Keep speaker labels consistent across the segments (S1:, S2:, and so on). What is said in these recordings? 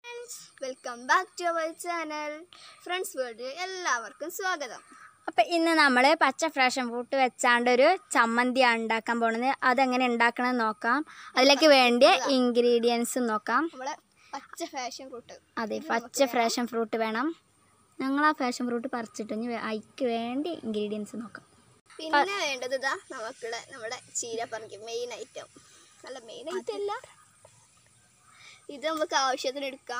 S1: Welcome back to our channel friends world എല്ലാവർക്കും സ്വാഗതം
S2: അപ്പം ഇന്ന് നമ്മൾ പച്ച ഫ്രാഷൻ ഫ്രൂട്ട് വെച്ചാണ്ട് ഒരു ചമ്മന്തിയാണ് ഉണ്ടാക്കാൻ പോണത് അതെങ്ങനെ ഉണ്ടാക്കണമെന്ന് നോക്കാം അതിലേക്ക് വേണ്ടിയ ഇൻഗ്രീഡിയൻസ് നോക്കാം
S1: നമ്മളെ പച്ച ഫാഷൻ ഫ്രൂട്ട്
S2: അതെ പച്ച ഫ്രാഷൻ ഫ്രൂട്ട് വേണം ഞങ്ങൾ ആ ഫാഷൻ ഫ്രൂട്ട് പറിച്ചിട്ട് ഇനി വേ- അതിക്ക് വേണ്ടി ഇൻഗ്രീഡിയൻസ് നോക്കാം
S1: പിന്നെ വേണ്ടത് ഇതാ നമുക്കുള്ള നമ്മുടെ ചീരപ്പറങ്കി മെയിൻ ഐറ്റം നല്ല മെയിൻ ഐറ്റം അല്ല ഇത് നമുക്ക് ആവശ്യത്തിന് എടുക്കാം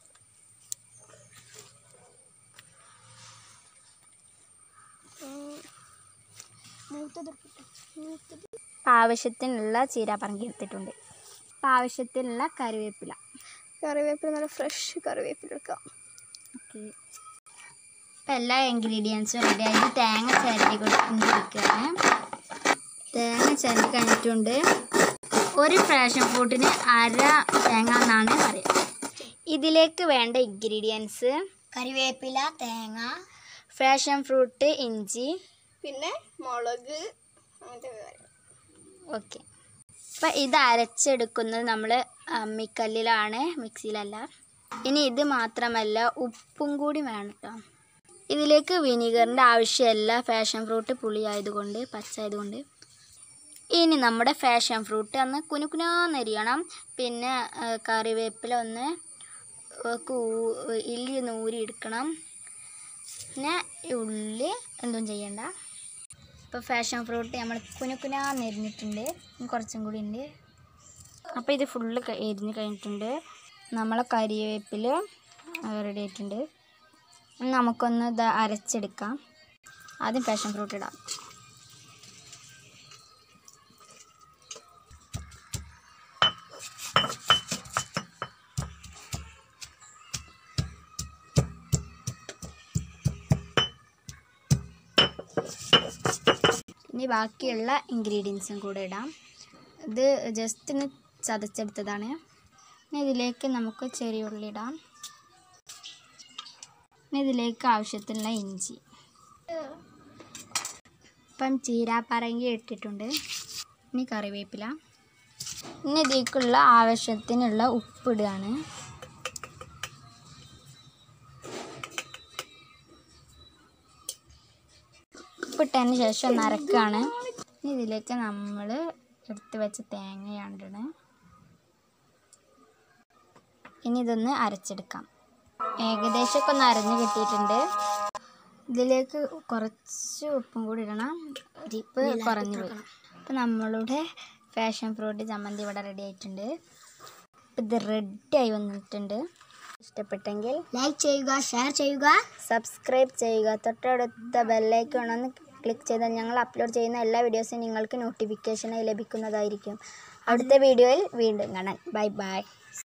S1: ഉം. മൂത്തത് എടുക്കട്ടെ. മൂത്തത്
S2: അപ്പം ആവശ്യത്തിനുള്ള ചീരാപ്പറങ്കി എടുത്തിട്ടുണ്ട് അപ്പം ആവശ്യത്തിനുള്ള കറിവേപ്പില
S1: കറിവേപ്പില നല്ല ഫ്രഷ് കറിവേപ്പില എടുക്കാം
S2: ഓക്കെ അപ്പം എല്ലാ ഇൻഗ്രീഡിയൻസും റെഡി ആയിട്ട് തേങ്ങ ചിരണ്ടി കൊടുക്കുകയാണ് തേങ്ങ ചിരണ്ടി കഴിഞ്ഞിട്ടുണ്ട് ഒരു ഫ്രാഷൻ ഫ്രൂട്ടിന് അര തേങ്ങ എന്നാണ് പറയുക ഇതിലേക്ക് വേണ്ട ഇൻഗ്രീഡിയൻസ്
S1: കറിവേപ്പില തേങ്ങ
S2: ഫ്രാഷൻ ഫ്രൂട്ട് ഇഞ്ചി
S1: പിന്നെ മുളക് അങ്ങനത്തെ കാര്യങ്ങൾ
S2: ഓക്കെ അപ്പം ഇത് അരച്ചെടുക്കുന്നത് നമ്മൾ അമ്മിക്കല്ലിലാണ് മിക്സിയിലല്ല ഇനി ഇത് മാത്രമല്ല ഉപ്പും കൂടി വേണം കേട്ടോ ഇതിലേക്ക് വിനീഗറിൻ്റെ ആവശ്യമില്ല ഫാഷൻ ഫ്രൂട്ട് പുളിയായതുകൊണ്ട് പച്ചായതുകൊണ്ട് ഇനി നമ്മുടെ ഫാഷൻ ഫ്രൂട്ട് ഒന്ന് കുനുകുനാന്നരിയണം പിന്നെ ആ, കറിവേപ്പില ഒന്ന് ആ, കൂ ഇല്ലി ഒന്ന് ഊരി എടുക്കണം പിന്നെ ഈ ഉള്ളി എന്തും ചെയ്യണ്ട ഇപ്പോൾ ഫാഷൻ ഫ്രൂട്ട് നമ്മൾ കുനുകുനാന്ന് എരിഞ്ഞിട്ടുണ്ട് ഇനി കുറച്ചും കൂടി ഉണ്ട് അപ്പോൾ ഇത് ഫുള്ള് എരിഞ്ഞ് കഴിഞ്ഞിട്ടുണ്ട് നമ്മളെ കരിവേപ്പിൽ റെഡി ആയിട്ടുണ്ട് ഇനി നമുക്കൊന്ന് ഇത് അരച്ചെടുക്കാം ആദ്യം ഫാഷൻ ഫ്രൂട്ട് ഇടാം ഇനി ബാക്കിയുള്ള ഇൻഗ്രീഡിയൻസും കൂടെ ഇടാം ഇത് ജസ്റ്റ് ഒന്ന് ചതച്ചെടുത്തതാണ് ഇനി ഇതിലേക്ക് നമുക്ക് ചെറിയ ഉള്ളി ഇടാം ഇനി ഇതിലേക്ക് ആവശ്യത്തിനുള്ള ഇഞ്ചി ഇപ്പം ചീരാപ്പറങ്കി ഇട്ടിട്ടുണ്ട് ഇനി കറിവേപ്പില ഇനി ഇതിലേക്കുള്ള ആവശ്യത്തിനുള്ള ഉപ്പ് ഇടുകയാണ് ഉപ്പിട്ടതിന് ശേഷം ഒന്ന് അരക്കുകയാണ് ഇനി ഇതിലേക്ക് നമ്മൾ എടുത്ത് വെച്ച തേങ്ങയാണ് ഇടണേ ഇനി ഇതൊന്ന് അരച്ചെടുക്കാം ഏകദേശമൊക്കെ ഒന്ന് അരഞ്ഞ് കിട്ടിയിട്ടുണ്ട് ഇതിലേക്ക് കുറച്ച് ഉപ്പും കൂടി ഇടണം ഉപ്പ് കുറഞ്ഞു പോയി അപ്പം നമ്മളുടെ ഫാഷൻ ഫ്രൂട്ട് ചമ്മന്തി ഇവിടെ റെഡി ആയിട്ടുണ്ട് ഇപ്പം ഇത് റെഡി ആയി വന്നിട്ടുണ്ട് ഇഷ്ടപ്പെട്ടെങ്കിൽ
S1: ലൈക്ക് ചെയ്യുക ഷെയർ ചെയ്യുക
S2: സബ്സ്ക്രൈബ് ചെയ്യുക തൊട്ടടുത്ത ബെല്ലൈക്കൺ ഒന്ന് ക്ലിക്ക് ചെയ്താൽ ഞങ്ങൾ അപ്ലോഡ് ചെയ്യുന്ന എല്ലാ വീഡിയോസും നിങ്ങൾക്ക് നോട്ടിഫിക്കേഷനായി ലഭിക്കുന്നതായിരിക്കും അടുത്ത വീഡിയോയിൽ വീണ്ടും കാണാൻ ബൈ ബൈ